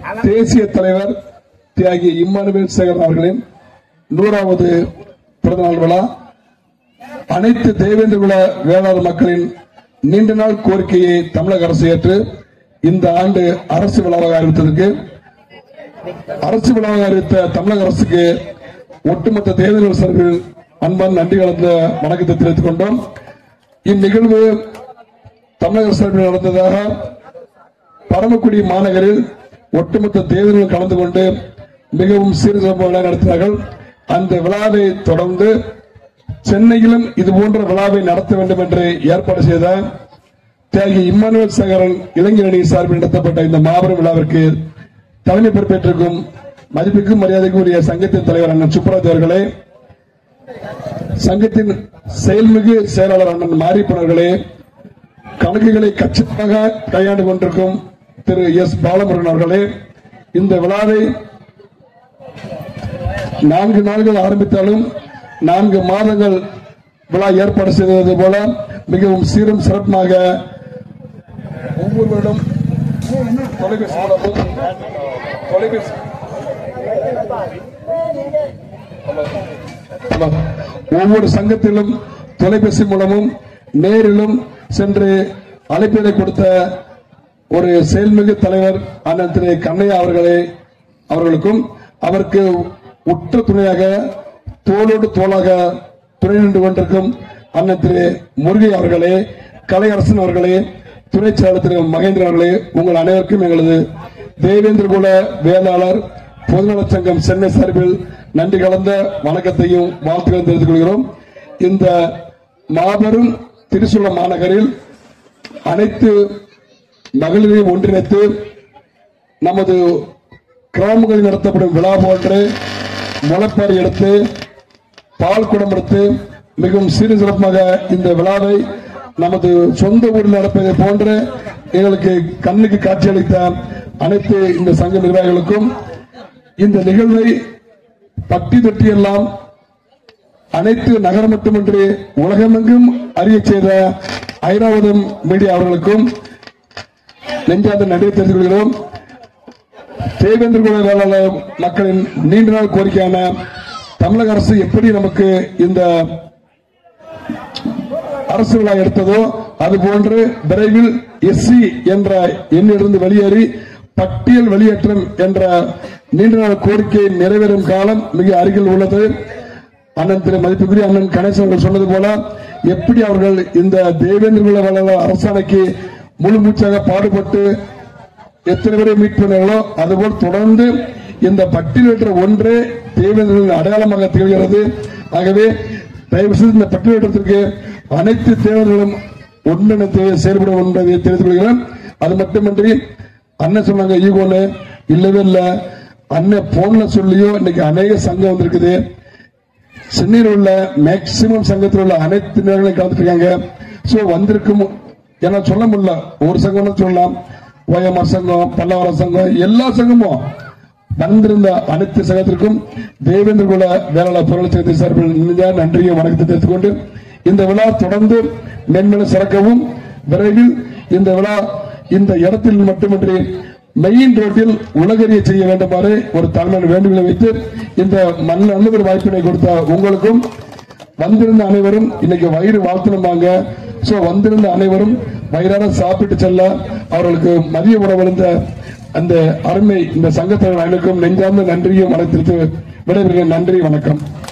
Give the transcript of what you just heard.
தேசிய தலைவர் தியாகி இம்மானுவேல் சேகர் அவர்களின் நூறாவது பிறந்தநாள் விழா அனைத்து தேவேந்திர குல வேளாண் மக்களின் நீண்ட நாள் கோரிக்கையை தமிழக அரசு ஏற்று இந்த ஆண்டு அரசு விழாவாக அறிவித்ததற்கு அரசு விழாவாக அறிவித்த தமிழக அரசுக்கு ஒட்டுமொத்த தேர்தல் சார்பில் அன்பான் நன்றி கலந்த வணக்கத்தை தெரிவித்துக் கொண்டோம் இந்நிகழ்வு தமிழக அரசு சார்பில் நடந்ததாக பரமக்குடி மாநகரில் ஒட்டுமொத்த தேர்தலில் கலந்து கொண்டு மிகவும் சீர்திருத்த விழா நடத்தினார்கள் அந்த விழாவை தொடர்ந்து சென்னையிலும் இது போன்ற விழாவை நடத்த வேண்டும் என்று ஏற்பாடு செய்த தியாகி இம்மானுவேல் சேகரன் இளைஞரணி சார்பில் நடத்தப்பட்ட இந்த மாபெரும் விழாவிற்கு தலைமை பொறுப்பேற்றிருக்கும் மதிப்புக்கும் மரியாதைக்கும் உரிய சங்கத்தின் தலைவர் அண்ணன் சுப்ராஜ் அவர்களே சங்கத்தின் செயல்மிகு செயலாளர் அண்ணன் மாரியப்பன் அவர்களே கணக்குகளை கச்சிதமாக கையாண்டு கொண்டிருக்கும் திரு எஸ் பாலமுருகன் அவர்களே இந்த விழாவை நான்கு நாள்கள் ஆரம்பித்தாலும் நான்கு மாதங்கள் விழா ஏற்பாடு செய்தது போல மிகவும் சீரும் சிறப்பாக ஒவ்வொருவரிடம் தொலைபேசி மூலமும் தொலைபேசி ஆமாம். ஒவ்வொரு சங்கத்திலும் தொலைபேசி மூலமும் நேரிலும் சென்று அழைப்பினை கொடுத்த ஒரு செயல்மிகு தலைவர் அண்ணன் திரு கண்ணையா அவர்களே அவர்களுக்கும் அவருக்கு உற்ற துணையாக தோளோடு தோளாக துணை நின்று கொண்டிருக்கும் அண்ணன் திரு முருகை அவர்களே கலையரசன் அவர்களே துணை செயலாளர் திரு மகேந்திரன் அவர்களே உங்கள் அனைவருக்கும் எங்களது தேவேந்திர குல வேளாளர் பொதுநலச் சங்கம் சென்னை சார்பில் நன்றி கலந்த வணக்கத்தையும் வாழ்த்துக்களும் தெரிவித்துக் கொள்கிறோம் இந்த மாபெரும் திருசூல மாநகரில் அனைத்து மகளிரையும் ஒன்றிணைத்து நமது கிராமங்களில் நடத்தப்படும் விழா போன்று முளைப்பாரி எடுத்து பால் குடம் எடுத்து மிகவும் சீரு சிறப்பாக இந்த விழாவை நமது சொந்த ஊரில் நடப்பதை போன்று எங்களுக்கு கண்ணுக்கு காட்சியளித்த அனைத்து இந்த சங்க நிர்வாகிகளுக்கும் இந்த நிகழ்வை பட்டி தொட்டி எல்லாம் அனைத்து நகரம் மட்டுமின்றி உலகமெங்கும் அறிய செய்த ஐராவதம் மீடியா அவர்களுக்கும் நெஞ்சார்ந்த நன்றி தெரிவித்துக் கொள்கிறோம் தேவேந்திர குல வேளாளர் மக்களின் நீண்ட நாள் கோரிக்கையான தமிழக அரசு எப்படி நமக்கு இந்த அரசு விழா எடுத்ததோ அதுபோன்று விரைவில் எஸ்சி என்ற எண்ணிலிருந்து வெளியேறி பட்டியல் வெளியேற்றம் என்ற நீண்ட நாள் கோரிக்கை நிறைவேறும் காலம் மிக அருகில் உள்ளது அண்ணன் திரு மதிப்புக்குரிய அண்ணன் கணேசன் அவர்கள் சொன்னது போல எப்படி அவர்கள் இந்த தேவேந்திர குல வேளாளர் அரசாணைக்கு முழு மூச்சாக பாடுபட்டு எத்தனை பேரை மீட் பண்ணாங்களோ அதுபோல் தொடர்ந்து இந்த பட்டியலிட்ட ஒன்றே தேவேந்திரர்களின் அடையாளமாக திகழ்கிறது ஆகவே தயவு செய்து இந்த பட்டியலிட்டத்திற்கு அனைத்து தேவர்களும் ஒன்றிணைத்து செயல்படும் என்பதை தெரிவித்துக் கொள்கிறேன் அது மட்டுமின்றி அண்ணன் சொன்னாங்க ஈகோன்னு இல்லவே இல்ல அண்ணன் போன்ல சொல்லியோ இன்னைக்கு அநேக சங்கம் வந்திருக்குது சென்னையில் உள்ள மேக்சிமம் சங்கத்தில் உள்ள அனைத்து நேரங்களையும் கலந்துருக்காங்க சோ வந்திருக்கும் ஏன்னா சொல்ல முடியல ஒரு சங்கம் சொல்லலாம் ஓஎம்ஆர் சங்கம் பல்லவர சங்கம் எல்லா சங்கமும் வந்திருந்த அனைத்து சங்கத்திற்கும் தேவேந்திர குல வேளாளர் பொருள் சங்கத்தின் சார்பில் நெஞ்ச நன்றியும் வணக்கத்தை தெரிவித்துக் கொண்டு இந்த விழா தொடர்ந்து மென்மேலும் சிறக்கவும் விரைவில் இந்த விழா இந்த இடத்தில் மட்டுமின்றி மெயின் ரோட்டில் உலகறிய செய்ய வேண்டுமாறு ஒரு தலைமையின் வேண்டுகோளை வைத்து இந்த மண் நல்ல ஒரு வாய்ப்பினை கொடுத்த உங்களுக்கும் வந்திருந்த அனைவரும் இன்னைக்கு வயிறு வாழ்த்தணுமாங்க சோ வந்திருந்த அனைவரும் வயிறார சாப்பிட்டு செல்ல அவர்களுக்கு மதிய உணவளிந்த அந்த அருமை இந்த சங்கத்தவர் அனைவருக்கும் நெஞ்சார்ந்த நன்றியும் வணக்கத்திற்கு விடைபெறுகிறேன் நன்றி வணக்கம்